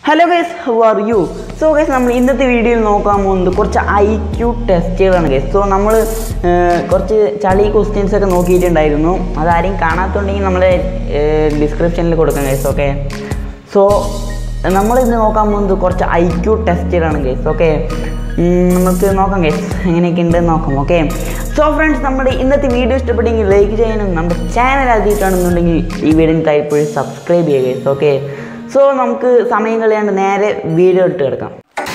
hello guys how are you so guys നമ്മൾ ഇന്നത്തെ വീഡിയോയിൽ നോക്കാൻ പോകുന്നത് കുറച്ച് ഐ ക്യു ടെസ്റ്റുകളാണ് ഗൈസ് സോ നമ്മൾ കുറച്ച് ചളി ക്വസ്റ്റ്യൻസ് ഒക്കെ നോക്കിയിട്ടുണ്ടായിരുന്നു അതാരെയും കാണാത്തുണ്ടെങ്കിൽ നമ്മൾ ഡിസ്ക്രിപ്ഷനിൽ കൊടുക്കാം ഗൈസ് ഓക്കെ സോ നമ്മൾ ഇന്ന് നോക്കാൻ പോകുന്നത് കുറച്ച് ഐ ക്യു ടെസ്റ്റുകളാണ് ഗൈസ് ഓക്കെ നമുക്ക് നോക്കാം ഗൈസ് എങ്ങനെയൊക്കെ ഉണ്ടെന്ന് നോക്കാം ഓക്കെ സോ ഫ്രണ്ട്സ് നമ്മുടെ ഇന്നത്തെ വീഡിയോ ഇഷ്ടപ്പെട്ടെങ്കിൽ ലൈക്ക് ചെയ്യാനും നമ്മുടെ ചാനൽ ആദ്യമായിട്ടാണെന്നുണ്ടെങ്കിൽ ഈ വീഡിയോ താല്പര്യം സബ്സ്ക്രൈബ് ചെയ്യുക ഗൈസ് ഓക്കെ സോ നമുക്ക് സമയം കളയാണ്ട് നേരെ വീഡിയോ ഇട്ട് കിടക്കാം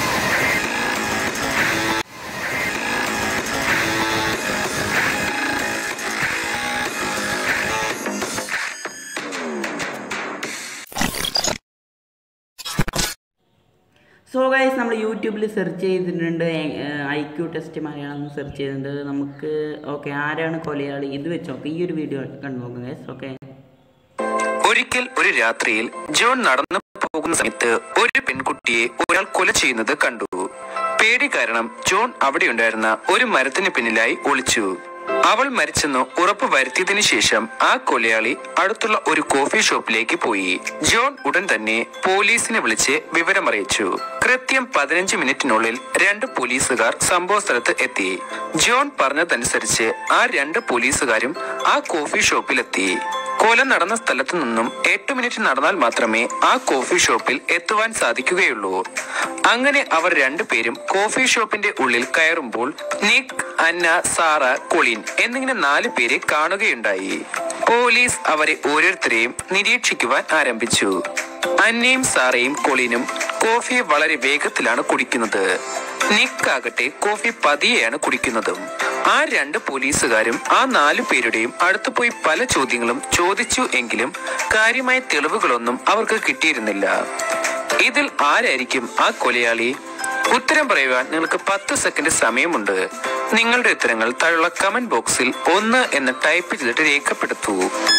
സോ ഗൈസ് നമ്മൾ യൂട്യൂബിൽ സെർച്ച് ചെയ്തിട്ടുണ്ട് I Q test Malayalam search ചെയ്തിട്ടുണ്ട് നമുക്ക് ഓക്കെ ആരാണ് കൊലയാളി ഇത് വെച്ച് നോക്കാം ഈ ഒരു വീഡിയോ കണ്ടു നോക്കാം ഗൈസ് ഓക്കെ ഒരിക്കൽ ഒരു രാത്രിയിൽ ജോൺ നടന്നു പോകുന്ന സമയത്ത് ഒരു പെൺകുട്ടിയെ ഒരാൾ കൊല ചെയ്യുന്നത് കണ്ടു പേടി കാരണം ജോൺ അവിടെ ഉണ്ടായിരുന്ന ഒരു മരത്തിന് പിന്നിലായി ഒളിച്ചു അവൾ മരിച്ചെന്ന് ഉറപ്പ് വരുത്തിയതിനു ശേഷം ആ കൊലയാളി അടുത്തുള്ള ഒരു കോഫി ഷോപ്പിലേക്ക് പോയി ജോൺ ഉടൻ തന്നെ പോലീസിനെ വിളിച്ച് വിവരമറിയിച്ചു കൃത്യം പതിനഞ്ച് മിനിറ്റിനുള്ളിൽ രണ്ട് പോലീസുകാർ സംഭവ സ്ഥലത്ത് എത്തി ജോൺ പറഞ്ഞതനുസരിച്ച് ആ രണ്ട് പോലീസുകാരും ആ കോഫി ഷോപ്പിലെത്തി കൊല നടന്ന സ്ഥലത്തു നിന്നും എട്ട് മിനിറ്റ് നടന്നാൽ മാത്രമേ ആ കോഫി ഷോപ്പിൽ എത്തുവാൻ സാധിക്കുകയുള്ളൂ അങ്ങനെ അവർ രണ്ടുപേരും കോഫി ഷോപ്പിന്റെ ഉള്ളിൽ കയറുമ്പോൾ നിക് അന്ന സാറ കൊളിൻ എന്നിങ്ങനെ നാല് പേരെ കാണുകയുണ്ടായി പോലീസ് അവരെ ഓരോരുത്തരെയും നിരീക്ഷിക്കുവാൻ ആരംഭിച്ചു അന്നയും സാറയും കൊളിനും കോഫി വളരെ വേഗത്തിലാണ് കുടിക്കുന്നത് നിക്ക് ആകട്ടെ കോഫി പതിയെയാണ് കുടിക്കുന്നതും ആ രണ്ട് പോലീസുകാരും ആ നാലു പേരുടെയും അടുത്തു പോയി പല ചോദ്യങ്ങളും ചോദിച്ചു എങ്കിലും കാര്യമായ തെളിവുകളൊന്നും അവർക്ക് കിട്ടിയിരുന്നില്ല ഇതിൽ ആരായിരിക്കും ആ കൊലയാളി ഉത്തരം പറയുവാൻ നിങ്ങൾക്ക് പത്ത് സെക്കൻഡ് സമയമുണ്ട് നിങ്ങളുടെ ഉത്തരങ്ങൾ താഴെയുള്ള കമന്റ് ബോക്സിൽ ഒന്ന് എന്ന് ടൈപ്പ് ചെയ്തിട്ട് രേഖപ്പെടുത്തൂ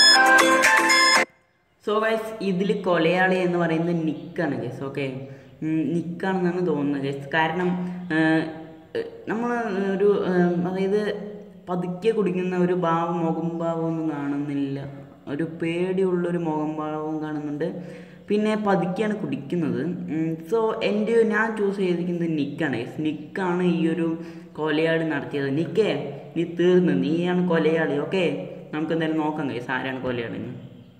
സോ ഗൈസ് ഇതിൽ കൊലയാളി എന്ന് പറയുന്നത് നിക്കാണ് ഗൈസ് ഓക്കെ നിക്കാണെന്നാണ് തോന്നുന്നത് ഗൈസ് കാരണം നമ്മൾ ഒരു ഉം, അതായത് പതുക്കെ കുടിക്കുന്ന ഒരു ഭാവം മുഖം ഭാവം ഒന്നും കാണുന്നില്ല ഒരു പേടിയുള്ളൊരു മുഖം ഭാവവും കാണുന്നുണ്ട് പിന്നെ പതുക്കെയാണ് കുടിക്കുന്നത് സോ എൻ്റെ ഞാൻ ചൂസ് ചെയ്തിരിക്കുന്നത് നിക്കാണ് ഗൈസ് നിക്കാണ് ഈ ഒരു കൊലയാളി നടത്തിയത് നിക്കേ നീ തീർന്ന് നീയാണ് കൊലയാളി ഓക്കെ നമുക്ക് എന്തായാലും നോക്കാം ഗൈസ് ആരാണ് കൊലയാളി എന്ന്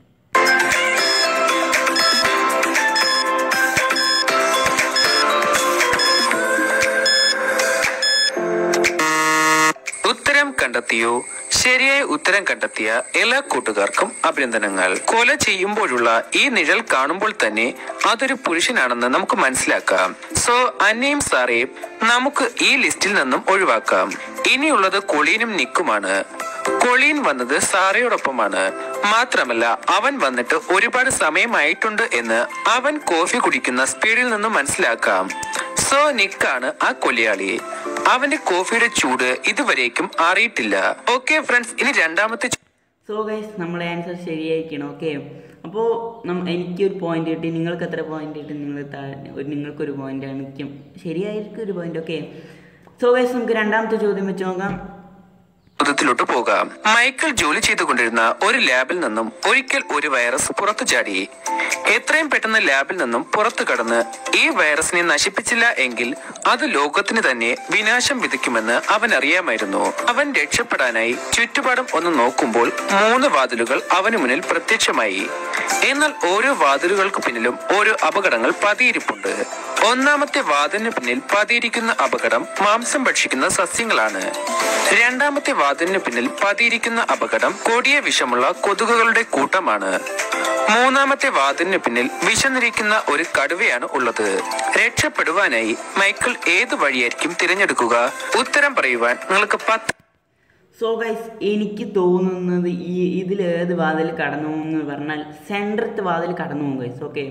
ഉത്തരം കണ്ടെത്തിയോ ശരിയായ ഉത്തരം കണ്ടെത്തിയ എല്ലാ കൂട്ടുകാർക്കും അഭിനന്ദനങ്ങൾ കൊല ചെയ്യുമ്പോഴുള്ള ഈ നിഴൽ കാണുമ്പോൾ തന്നെ അതൊരു പുരുഷനാണെന്ന് നമുക്ക് മനസ്സിലാക്കാം സോ അന്നയും സാറേയും നമുക്ക് ഈ ലിസ്റ്റിൽ നിന്നും ഒഴിവാക്കാം ഇനിയുള്ളത് കൊളീനും നിക്കുമാണ് കൊളീൻ വന്നത് സാറയോടൊപ്പമാണ് മാത്രമല്ല അവൻ വന്നിട്ട് ഒരുപാട് സമയമായിട്ടുണ്ട് എന്ന് അവൻ കോഫി കുടിക്കുന്ന സ്പീഡിൽ നിന്നും മനസ്സിലാക്കാം സോ നിക്കാണ് ആ കൊലയാളി അവന്റെ കോഫിയുടെ ചൂട് ഇതുവരേക്കും അറിയിട്ടില്ല ഓക്കെ ഫ്രണ്ട്സ് ഇനി രണ്ടാമത്തെ ചോ- സോ ഗൈസ് നമ്മളെ ആൻസർ ശരിയായിരിക്കണം ഓക്കെ അപ്പോൾ എനിക്കൊരു പോയിന്റ് കിട്ടി നിങ്ങൾക്ക് എത്ര പോയിന്റ് കിട്ടി നിങ്ങൾ താഴെ ഒരു നിങ്ങൾക്കൊരു പോയിന്റ് ആണ് എനിക്കും ശരിയായിരിക്കും ഒരു പോയിന്റ് ഓക്കെ സോ ഗൈസ് നമുക്ക് രണ്ടാമത്തെ ചോദ്യം വെച്ച് നോക്കാം ചോദ്യത്തിലോട്ട് പോകാം മൈക്കിൾ ജോലി ചെയ്തുകൊണ്ടിരുന്ന ഒരു ലാബിൽ നിന്നും ഒരിക്കൽ ഒരു വൈറസ് പുറത്തു ചാടി എത്രയും പെട്ടെന്ന് ലാബിൽ നിന്നും പുറത്തു കടന്ന് ഈ വൈറസിനെ നശിപ്പിച്ചില്ല എങ്കിൽ അത് ലോകത്തിന് തന്നെ വിനാശം വിധിക്കുമെന്ന് അവൻ അറിയാമായിരുന്നു അവൻ രക്ഷപ്പെടാനായി ചുറ്റുപാടും ഒന്ന് നോക്കുമ്പോൾ മൂന്ന് വാതിലുകൾ അവന് മുന്നിൽ പ്രത്യക്ഷമായി എന്നാൽ ഓരോ വാതിലുകൾക്ക് പിന്നിലും ഓരോ അപകടങ്ങൾ പതിയിരിപ്പുണ്ട് ഒന്നാമത്തെ വാതിലിന് പിന്നിൽ പതിയിരിക്കുന്ന അപകടം മാംസം ഭക്ഷിക്കുന്ന സസ്യങ്ങളാണ് രണ്ടാമത്തെ വാതിലിന് പിന്നിൽ പതിയിരിക്കുന്ന അപകടം കൊടിയ വിഷമുള്ള കൊതുകുകളുടെ കൂട്ടമാണ് മൂന്നാമത്തെ വാതിലിന് പിന്നിൽ വിശന്നിരിക്കുന്ന ഒരു കടുവയാണ് ഉള്ളത് രക്ഷപ്പെടുവാനായി മൈക്കിൾ ഏത് വഴിയായിരിക്കും തിരഞ്ഞെടുക്കുക ഉത്തരം പറയുവാൻ നിങ്ങൾക്ക് പത്ത് സോ ഗൈസ് എനിക്ക് തോന്നുന്നത് ഈ ഇതിൽ ഏത് വാതിൽ കടന്നു എന്ന് പറഞ്ഞാൽ സെൻറ്ററത്തെ വാതിൽ കടന്നു പോകും ഗൈസ് ഓക്കെ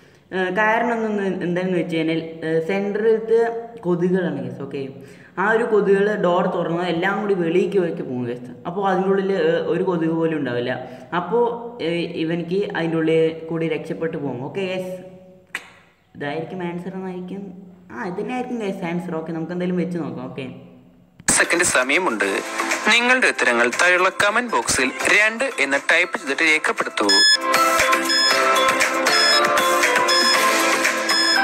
കാരണം ഒന്ന് എന്താണെന്ന് വെച്ച് കഴിഞ്ഞാൽ സെൻറ്ററിലത്തെ കൊതുകുകളാണ് ഗൈസ് ഓക്കെ ആ ഒരു കൊതുകുകൾ ഡോർ തുറന്ന് എല്ലാം കൂടി വെളിയിലേക്ക് വയ്ക്ക് പോകും ഗൈസ് അപ്പോൾ അതിൻ്റെ ഉള്ളിൽ ഒരു കൊതുക് പോലും ഉണ്ടാവില്ല അപ്പോൾ ഇവനിക്ക് അതിൻ്റെ ഉള്ളിൽ കൂടി രക്ഷപ്പെട്ടു പോകും ഓക്കെ ഗൈസ് ഇതായിരിക്കും ആൻസർ എന്നായിരിക്കും ആ ഇതിനായിരിക്കും ഗൈസ് ആൻസർ ഓക്കെ നമുക്ക് എന്തായാലും വെച്ച് നോക്കാം ഓക്കെ സെക്കൻഡ് സമയമുണ്ട് നിങ്ങളുടെ ഉത്തരങ്ങൾ താഴെയുള്ള കമന്റ് ബോക്സിൽ രണ്ട് എന്ന് ടൈപ്പ് ചെയ്തിട്ട് രേഖപ്പെടുത്തൂ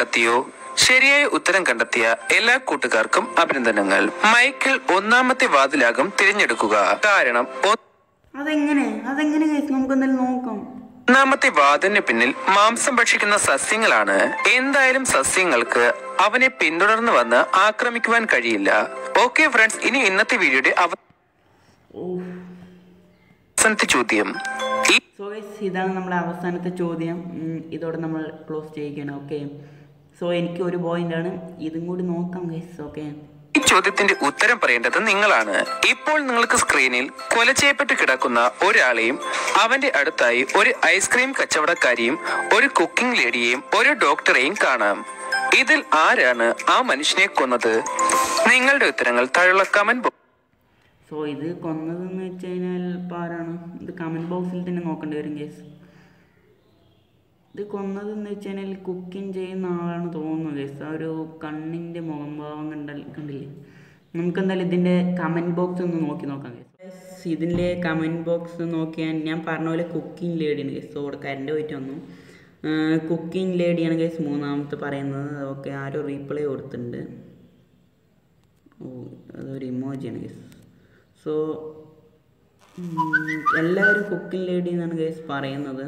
കണ്ടെത്തിയോ ശരിയായ ഉത്തരം കണ്ടെത്തിയ എല്ലാ കൂട്ടുകാർക്കും അഭിനന്ദനങ്ങൾ മൈക്കിൾ ഒന്നാമത്തെ വാതിലാകും തിരഞ്ഞെടുക്കുക കാരണം ഒ- അതെങ്ങനെ അതെങ്ങനെ ഗൈസ് നമുക്ക് എന്തായാലും നോക്കാം ഒന്നാമത്തെ വാതിന് പിന്നിൽ മാംസം ഭക്ഷിക്കുന്ന സസ്യങ്ങളാണ് എന്തായാലും സസ്യങ്ങൾക്ക് അവനെ പിന്തുടർന്ന് വന്ന് ആക്രമിക്കുവാൻ കഴിയില്ല ഓക്കെ ഫ്രണ്ട്സ് ഇനി ഇന്നത്തെ വീഡിയോയുടെ അവസാനത്തെ ചോദ്യം ഈ സോ ഗൈസ് ഇതാണ് നമ്മുടെ അവസാനത്തെ ചോദ്യം ഉം, ഇതോടെ നമ്മൾ ക്ലോസ് ചെയ്യുകയാണ് ഓക്കെ സോ എനിക്ക് ഒരു പോയിന്റ് ആണ് ഇതും കൂടി നോക്കാം ഗൈസ് ഓക്കെ ഈ ചോദ്യത്തിന്റെ ഉത്തരം പറയേണ്ടത് നിങ്ങളാണ് ഇപ്പോൾ നിങ്ങൾക്ക് സ്ക്രീനിൽ കൊല ചെയ്യപ്പെട്ട് കിടക്കുന്ന ഒരാളെയും അവന്റെ അടുത്തായി ഒരു ഐസ്ക്രീം കച്ചവടക്കാരിയും ഒരു കുക്കിംഗ് ലേഡിയെയും ഒരു ഡോക്ടറെയും കാണാം ഇതിൽ ആരാണ് ആ മനുഷ്യനെ കൊന്നത് നിങ്ങളുടെ ഉത്തരങ്ങൾ താഴെയുള്ള കമന്റ് സോ ഇത് കൊന്നതെന്ന് വെച്ച് കഴിഞ്ഞാൽ ഇപ്പോൾ ആരാണ് ഇത് കമൻറ്റ് ബോക്സിൽ തന്നെ നോക്കേണ്ടി വരും ഗൈസ് ഇത് കൊന്നതെന്ന് വെച്ച് കഴിഞ്ഞാൽ കുക്കിംഗ് ചെയ്യുന്ന ആളാണ് തോന്നുന്നത് ഗൈസ് ആ ഒരു കണ്ണിൻ്റെ മുഖംഭാവം കണ്ട കണ്ടില്ലേ നമുക്ക് എന്തായാലും ഇതിൻ്റെ കമൻറ്റ് ബോക്സ് ഒന്ന് നോക്കി നോക്കാം ഗൈസ് ഇതിൻ്റെ കമൻറ്റ് ബോക്സ് നോക്കിയാൽ ഞാൻ പറഞ്ഞ പോലെ കുക്കിംഗ് ലേഡിയാണ് ഗൈസ് സോ ഇവിടെ കറണ്ട് പോയിട്ട് വന്നു കുക്കിംഗ് ലേഡിയാണ് ഗൈസ് മൂന്നാമത്തെ പറയുന്നത് ഓക്കെ ആരോ റീപ്ലൈ കൊടുത്തിട്ടുണ്ട് ഓ അതൊരു ഇമോജിയാണ് ഗൈസ് സോ എല്ലാവരും കുക്കിംഗ് ലേഡി എന്നാണ് ഗൈസ് പറയുന്നത്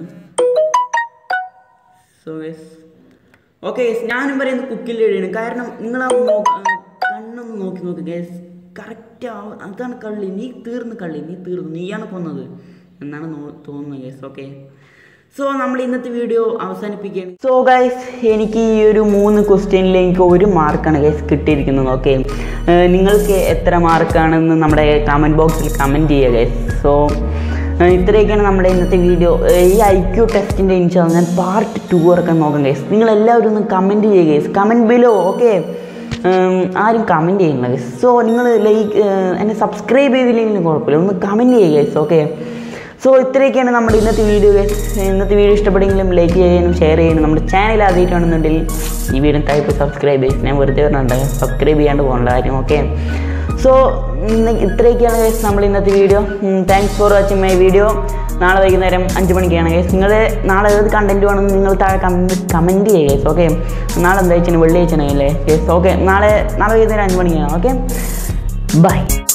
സോ ഗൈസ് ഓക്കെ ഗൈസ് ഞാനും പറയുന്നത് കുക്കിംഗ് ലേഡിയാണ് കാരണം നിങ്ങൾ ആ നോ- ആ കണ്ണൊന്ന് നോക്കി നോക്ക് ഗൈസ് കറക്റ്റ് അതാണ് കള്ളി നീ തീർന്ന് കള്ളി നീ തീർന്നു നീയാണ് കൊന്നത് എന്നാണ് നോ- തോന്നുന്നത് ഗൈസ് ഓക്കെ സോ നമ്മൾ ഇന്നത്തെ വീഡിയോ അവസാനിപ്പിക്കുകയാണ് സോ ഗൈസ് എനിക്ക് ഈ ഒരു മൂന്ന് ക്വസ്റ്റ്യനിൽ എനിക്ക് ഒരു മാർക്കാണ് ഗൈസ് കിട്ടിയിരിക്കുന്നത് ഓക്കെ നിങ്ങൾക്ക് എത്ര മാർക്കാണെന്ന് നമ്മുടെ കമൻറ്റ് ബോക്സിൽ കമൻറ്റ് ചെയ്യുക ഗൈസ് സോ ഇത്രയൊക്കെയാണ് നമ്മുടെ ഇന്നത്തെ വീഡിയോ ഈ ഐ ക്യു ടെസ്റ്റിൻ്റെ ഇൻഷാ ഞാൻ പാർട്ട് ടു ഇറക്കാൻ നോക്കാം ഗൈസ് നിങ്ങൾ എല്ലാവരും ഒന്ന് കമൻറ്റ് ചെയ്യുക ഗൈസ് കമൻറ്റ് ബിലോ ഓക്കെ ആരും കമൻറ്റ് ചെയ്യുന്നില്ല ഗൈസ് സോ നിങ്ങൾ ലൈക്ക് എന്നെ സബ്സ്ക്രൈബ് ചെയ്തില്ലെങ്കിലും കുഴപ്പമില്ല ഒന്ന് കമൻറ്റ് ചെയ്യുക ഗൈസ് ഓക്കെ സോ ഇത്രയൊക്കെയാണ് നമ്മുടെ ഇന്നത്തെ വീഡിയോ ഗൈസ് ഇന്നത്തെ വീഡിയോ ഇഷ്ടപ്പെട്ടെങ്കിലും ലൈക്ക് ചെയ്യാനും ഷെയർ ചെയ്യാനും നമ്മുടെ ചാനൽ ആദ്യമായിട്ടാണെന്നുണ്ടെങ്കിൽ ഈ വീഡിയോ താഴെ സബ്സ്ക്രൈബ് ചെയ്യും ഞാൻ വെറുതെ പറഞ്ഞിട്ടുണ്ട് സബ്സ്ക്രൈബ് ചെയ്യാണ്ട് പോകേണ്ട കാര്യം ഓക്കെ സോ ഇത്രയൊക്കെയാണ് ഗൈസ് നമ്മൾ ഇന്നത്തെ video thanks for watching my video നാളെ വൈകുന്നേരം അഞ്ച് മണിക്കാണ് ഗൈസ് നിങ്ങൾ നാളെ ഏത് കണ്ടൻറ്റ് വേണമെന്ന് നിങ്ങൾ താഴെ കമൻറ്റ് കമൻറ്റ് ചെയ്യുക ഗൈസ് ഓക്കെ നാളെ എന്താ വെച്ചാൽ വെള്ളിയാഴ്ച അല്ലേ ഗൈസ് ഓക്കെ നാളെ നാളെ വൈകുന്നേരം അഞ്ച് മണിക്കാണ് ഓക്കെ ബൈ